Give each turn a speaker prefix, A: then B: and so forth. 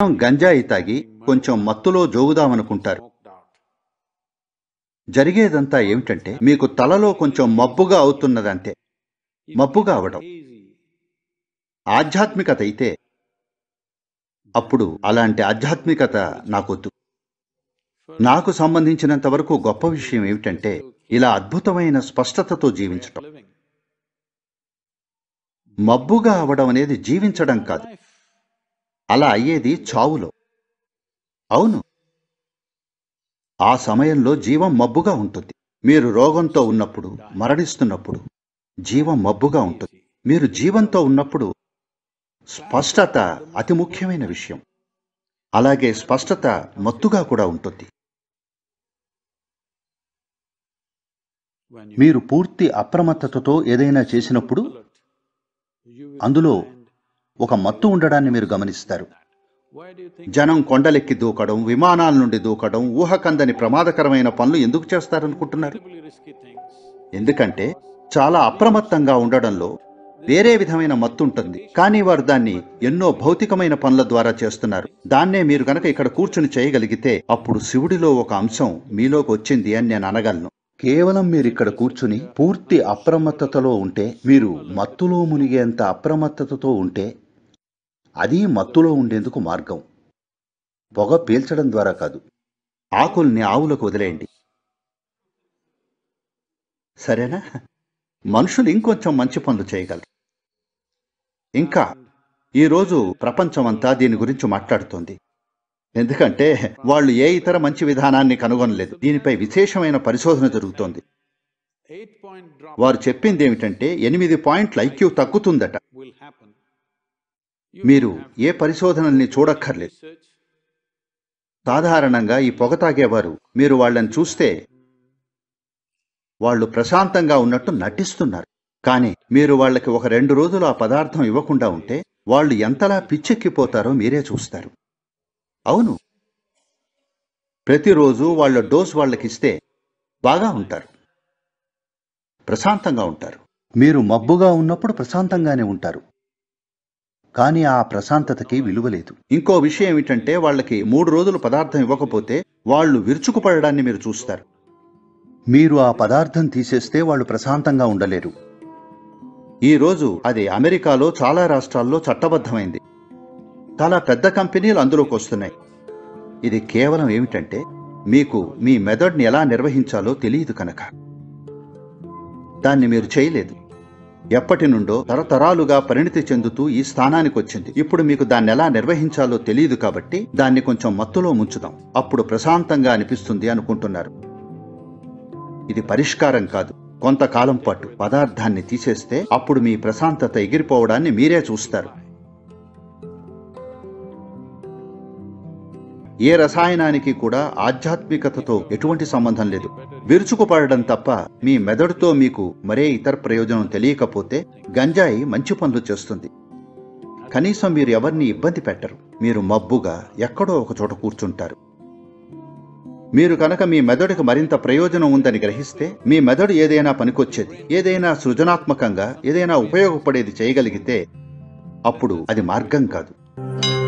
A: గంజాయి తాగి కొంచెం మత్తులో జోగుదామనుకుంటారు జరిగేదంతా ఏమిటంటే మీకు తలలో కొంచెం మబ్బుగా అవుతున్నదంతే మబ్బుగా అవడం ఆధ్యాత్మికత అయితే అప్పుడు అలాంటి ఆధ్యాత్మికత నాకొద్దు నాకు సంబంధించినంత వరకు గొప్ప విషయం ఏమిటంటే ఇలా అద్భుతమైన స్పష్టతతో జీవించటం మబ్బుగా అవడం అనేది జీవించడం కాదు అలా అయ్యేది చావులో అవును ఆ సమయంలో జీవం మబ్బుగా ఉంటుంది మీరు రోగంతో ఉన్నప్పుడు మరణిస్తున్నప్పుడు జీవం మబ్బుగా ఉంటుంది మీరు జీవంతో ఉన్నప్పుడు స్పష్టత అతి ముఖ్యమైన విషయం అలాగే స్పష్టత మత్తుగా కూడా ఉంటుంది మీరు పూర్తి అప్రమత్తతతో ఏదైనా చేసినప్పుడు అందులో ఒక మత్తు ఉండడాన్ని మీరు గమనిస్తారు జనం కొండలెక్కి దూకడం విమానాల నుండి దూకడం ఊహకందని ప్రమాదకరమైన పనులు ఎందుకు చేస్తారనుకుంటున్నారు ఎందుకంటే చాలా అప్రమత్తంగా ఉండడంలో వేరే విధమైన మత్తు ఉంటుంది కానీ వారు దాన్ని ఎన్నో భౌతికమైన పనుల ద్వారా చేస్తున్నారు దాన్నే మీరు గనక ఇక్కడ కూర్చుని చేయగలిగితే అప్పుడు శివుడిలో ఒక అంశం మీలోకి వచ్చింది అని నేను అనగలను కేవలం మీరు ఇక్కడ కూర్చుని పూర్తి అప్రమత్తతలో ఉంటే మీరు మత్తులో మునిగేంత అప్రమత్తతతో ఉంటే అది మత్తులో ఉండేందుకు మార్గం పొగ పీల్చడం ద్వారా కాదు ఆకుల్ని ఆవులకు వదిలేయండి సరేనా మనుషులు ఇంకొంచెం మంచి పనులు చేయగలరు ఇంకా ఈరోజు ప్రపంచమంతా దీని గురించి మాట్లాడుతోంది ఎందుకంటే వాళ్ళు ఏ ఇతర మంచి విధానాన్ని కనుగొనలేదు దీనిపై విశేషమైన పరిశోధన జరుగుతోంది వారు చెప్పింది ఏమిటంటే ఎనిమిది పాయింట్ల ఐక్యూ తగ్గుతుందట మీరు ఏ పరిశోధనల్ని చూడక్కర్లేదు సాధారణంగా ఈ పొగ తాగేవారు మీరు వాళ్ళని చూస్తే వాళ్ళు ప్రశాంతంగా ఉన్నట్టు నటిస్తున్నారు కానీ మీరు వాళ్ళకి ఒక రెండు రోజులు ఆ పదార్థం ఇవ్వకుండా ఉంటే వాళ్ళు ఎంతలా పిచ్చెక్కిపోతారో మీరే చూస్తారు అవును ప్రతిరోజు వాళ్ళ డోస్ వాళ్ళకిస్తే బాగా ఉంటారు ప్రశాంతంగా ఉంటారు మీరు మబ్బుగా ఉన్నప్పుడు ప్రశాంతంగానే ఉంటారు కానీ ఆ ప్రశాంతతకి విలువ లేదు ఇంకో విషయం ఏమిటంటే వాళ్ళకి మూడు రోజులు పదార్థం ఇవ్వకపోతే వాళ్ళు విరుచుకుపడడాన్ని మీరు చూస్తారు మీరు ఆ పదార్థం తీసేస్తే వాళ్ళు ప్రశాంతంగా ఉండలేరు ఈ రోజు అది అమెరికాలో చాలా రాష్ట్రాల్లో చట్టబద్ధమైంది చాలా పెద్ద కంపెనీలు అందులోకి వస్తున్నాయి ఇది కేవలం ఏమిటంటే మీకు మీ మెథడ్ని ఎలా నిర్వహించాలో తెలియదు కనుక దాన్ని మీరు చేయలేదు ఎప్పటి నుండో తరతరాలుగా పరిణితి చెందుతూ ఈ స్థానానికి వచ్చింది ఇప్పుడు మీకు దాన్ని ఎలా నిర్వహించాలో తెలియదు కాబట్టి దాన్ని కొంచెం మత్తులో ముంచుదాం అప్పుడు ప్రశాంతంగా అనిపిస్తుంది అనుకుంటున్నారు ఇది పరిష్కారం కాదు కొంతకాలం పాటు పదార్థాన్ని తీసేస్తే అప్పుడు మీ ప్రశాంతత ఎగిరిపోవడాన్ని మీరే చూస్తారు ఏ రసాయనానికి కూడా ఆధ్యాత్మికతతో ఎటువంటి సంబంధం లేదు విరుచుకుపడడం తప్ప మీ మెదడుతో మీకు మరే ఇతర ప్రయోజనం తెలియకపోతే గంజాయి మంచి పనులు చేస్తుంది కనీసం మీరు ఎవరిని ఇబ్బంది పెట్టరు మీరు మబ్బుగా ఎక్కడో ఒక చోట కూర్చుంటారు మీరు కనుక మీ మెదడుకు మరింత ప్రయోజనం ఉందని గ్రహిస్తే మీ మెదడు ఏదైనా పనికొచ్చేది ఏదైనా సృజనాత్మకంగా ఏదైనా ఉపయోగపడేది చేయగలిగితే అప్పుడు అది మార్గం కాదు